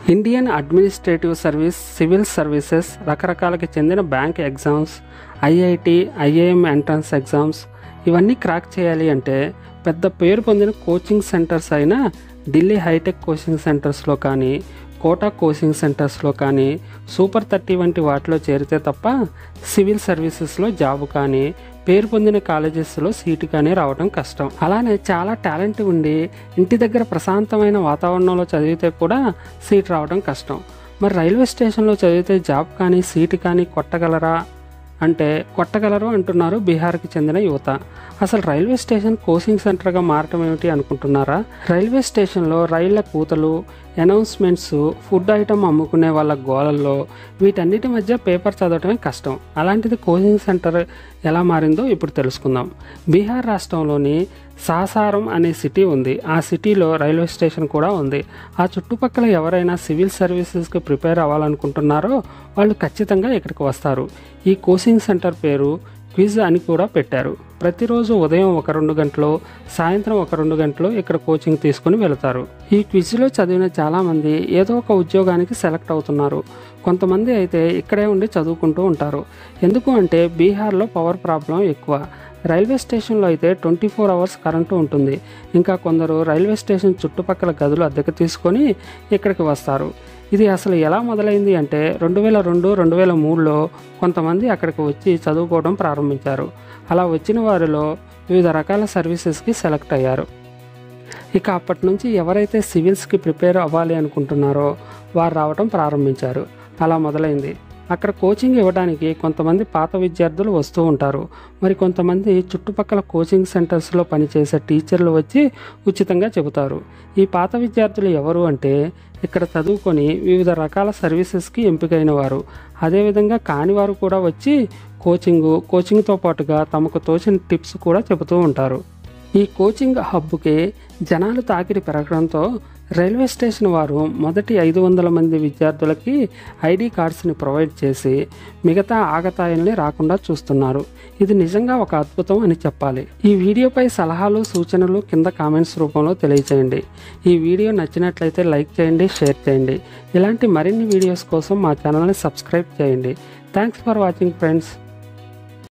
Indian administrative service civil services రకరకాలకి చెందిన bank exams IIT IIM entrance exams ఇవన్నీ crack చేయాలి అంటే పెద్ద పేరు పొందిన కోచింగ్ సెంటర్స్ అయిన ఢిల్లీ హైటెక్ కోచింగ్ సెంటర్స్లో కానీ కోటా కోచింగ్ సెంటర్స్లో కానీ సూపర్ థర్టీ వంటి వాటిలో చేరితే తప్ప సివిల్ సర్వీసెస్లో జాబ్ కానీ పేరు పొందిన కాలేజెస్లో సీటు కానీ రావడం కష్టం అలానే చాలా టాలెంట్ ఉండి ఇంటి దగ్గర ప్రశాంతమైన వాతావరణంలో చదివితే కూడా సీట్ రావడం కష్టం మరి రైల్వే స్టేషన్లో చదివితే జాబ్ కానీ సీటు కానీ కొట్టగలరా అంటే కొట్టగలరు అంటున్నారు బీహార్కి చెందిన యువత అసలు రైల్వే స్టేషన్ కోచింగ్ సెంటర్గా మారటం ఏమిటి అనుకుంటున్నారా రైల్వే స్టేషన్లో రైళ్ల కూతలు అనౌన్స్మెంట్స్ ఫుడ్ ఐటమ్ అమ్ముకునే వాళ్ళ గోలల్లో వీటన్నిటి మధ్య పేపర్ చదవటమే కష్టం అలాంటిది కోచింగ్ సెంటర్ ఎలా మారిందో ఇప్పుడు తెలుసుకుందాం బీహార్ రాష్ట్రంలోని సాసారం అనే సిటీ ఉంది ఆ సిటీలో రైల్వే స్టేషన్ కూడా ఉంది ఆ చుట్టుపక్కల ఎవరైనా సివిల్ సర్వీసెస్కి ప్రిపేర్ అవ్వాలనుకుంటున్నారో వాళ్ళు ఖచ్చితంగా ఇక్కడికి వస్తారు ఈ కోచింగ్ సెంటర్ పేరు క్విజ్ అని కూడా పెట్టారు ప్రతిరోజు ఉదయం ఒక రెండు గంటలు సాయంత్రం ఒక రెండు గంటలు ఇక్కడ కోచింగ్ తీసుకుని వెళతారు ఈ క్విజ్లో చదివిన చాలామంది ఏదో ఒక ఉద్యోగానికి సెలెక్ట్ అవుతున్నారు కొంతమంది అయితే ఇక్కడే ఉండి చదువుకుంటూ ఉంటారు ఎందుకు అంటే బీహార్లో పవర్ ప్రాబ్లం ఎక్కువ రైల్వే స్టేషన్లో అయితే ట్వంటీ ఫోర్ అవర్స్ కరెంటు ఉంటుంది ఇంకా కొందరు రైల్వే స్టేషన్ చుట్టుపక్కల గదులు అద్దెకు తీసుకొని ఇక్కడికి వస్తారు ఇది అసలు ఎలా మొదలైంది అంటే రెండు వేల రెండు రెండు వేల మూడులో కొంతమంది అక్కడికి వచ్చి చదువుకోవడం ప్రారంభించారు అలా వచ్చిన వారిలో వివిధ రకాల సర్వీసెస్కి సెలెక్ట్ అయ్యారు ఇక అప్పటి నుంచి ఎవరైతే సివిల్స్కి ప్రిపేర్ అవ్వాలి అనుకుంటున్నారో వారు రావడం ప్రారంభించారు అలా మొదలైంది అక్కడ కోచింగ్ ఇవ్వడానికి కొంతమంది పాత విద్యార్థులు వస్తూ ఉంటారు మరి కొంతమంది చుట్టుపక్కల కోచింగ్ సెంటర్స్లో పనిచేసే టీచర్లు వచ్చి ఉచితంగా చెబుతారు ఈ పాత విద్యార్థులు ఎవరు అంటే ఇక్కడ చదువుకొని వివిధ రకాల సర్వీసెస్కి ఎంపికైన వారు అదేవిధంగా కాని వారు కూడా వచ్చి కోచింగు కోచింగ్తో పాటుగా తమకు తోచిన టిప్స్ కూడా చెబుతూ ఉంటారు ఈ కోచింగ్ హబ్కి జనాలు తాకిడి పెరగడంతో రైల్వే స్టేషన్ వారు మొదటి ఐదు వందల మంది విద్యార్థులకి ఐడి కార్డ్స్ని ప్రొవైడ్ చేసి మిగతా ఆగతాయిల్ని రాకుండా చూస్తున్నారు ఇది నిజంగా ఒక అద్భుతం అని చెప్పాలి ఈ వీడియోపై సలహాలు సూచనలు కింద కామెంట్స్ రూపంలో తెలియచేయండి ఈ వీడియో నచ్చినట్లయితే లైక్ చేయండి షేర్ చేయండి ఇలాంటి మరిన్ని వీడియోస్ కోసం మా ఛానల్ని సబ్స్క్రైబ్ చేయండి థ్యాంక్స్ ఫర్ వాచింగ్ ఫ్రెండ్స్